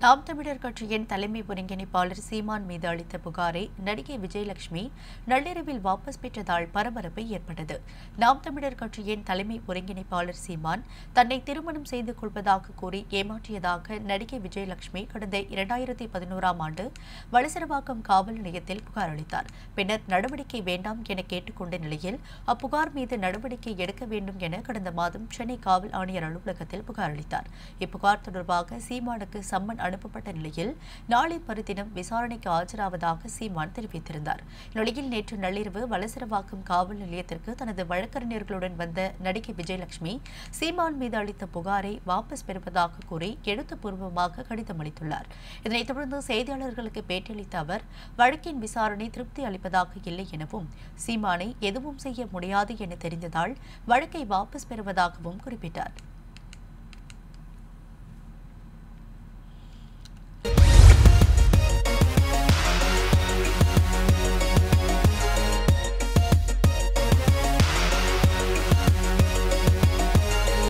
நாம் தமிழர் கட்சியின் தலைமை ஒருங்கிணைப்பாளர் சீமான் மீது அளித்த புகாரை நடிகை விஜயலட்சுமி நள்ளிரவில் வாபஸ் பெற்றதால் பரபரப்பு ஏற்பட்டது நாம் தமிழர் கட்சியின் தலைமை ஒருங்கிணைப்பாளர் சீமான் தன்னை திருமணம் செய்து கொள்வதாக கூறி ஏமாற்றியதாக நடிகை விஜயலட்சுமி கடந்த இரண்டாயிரத்தி பதினோராம் ஆண்டு வலசரவாக்கம் காவல் நிலையத்தில் புகார் அளித்தார் பின்னர் நடவடிக்கை வேண்டாம் என கேட்டுக்கொண்ட நிலையில் அப்புகார் மீது நடவடிக்கை எடுக்க வேண்டும் என கடந்த மாதம் சென்னை காவல் ஆணையர் அலுவலகத்தில் புகார் அளித்தார் இப்புகார் தொடர்பாக சீமானுக்கு சம்மன் அனுப்பப்பட்ட நிலையில் நாளை மறுதினம் விசாரணைக்கு ஆஜராவதாக சீமான் தெரிவித்திருந்தார் இந்நிலையில் நேற்று நள்ளிரவு வலசரவாக்கம் காவல் நிலையத்திற்கு தனது வழக்கறிஞர்களுடன் வந்த நடிகை விஜயலட்சுமி சீமான் மீது அளித்த புகாரை வாபஸ் பெறுவதாக கூறி எழுத்துப்பூர்வமாக கடிதம் அளித்துள்ளார் இதனைத் தொடர்ந்து செய்தியாளர்களுக்கு பேட்டியளித்த அவர் வழக்கின் விசாரணை திருப்தி அளிப்பதாக இல்லை எனவும் சீமானை எதுவும் செய்ய முடியாது என தெரிந்ததால் வழக்கை வாபஸ் பெறுவதாகவும் குறிப்பிட்டார்